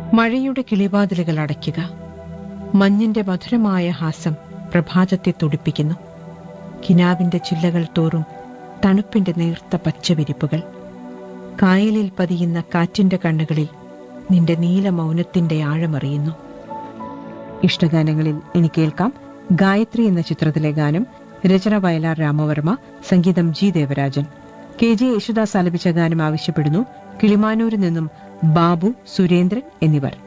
മഴയുടെ കിളിവാതിലുകൾ അടയ്ക്കുക മഞ്ഞിന്റെ മധുരമായ ഹാസം പ്രഭാതത്തെ തുടിപ്പിക്കുന്നു കിനാവിന്റെ ചില്ലകൾ തോറും തണുപ്പിന്റെ നേർത്ത പച്ചവിരിപ്പുകൾ കായലിൽ പതിയുന്ന കാറ്റിന്റെ കണ്ണുകളിൽ നിന്റെ നീല മൗനത്തിന്റെ ആഴമറിയുന്നു ഇഷ്ടഗാനങ്ങളിൽ ഇനി കേൾക്കാം ഗായത്രി എന്ന ചിത്രത്തിലെ ഗാനം രചന വയലാർ രാമവർമ്മ സംഗീതം G Devarajan K J Yesudas ആലപിച്ച ഗാനം ആവശ്യപ്പെടുന്നു കിളിമാനൂരിൽ നിന്നും ബാബു സുരേന്ദ്രൻ എന്നിവർ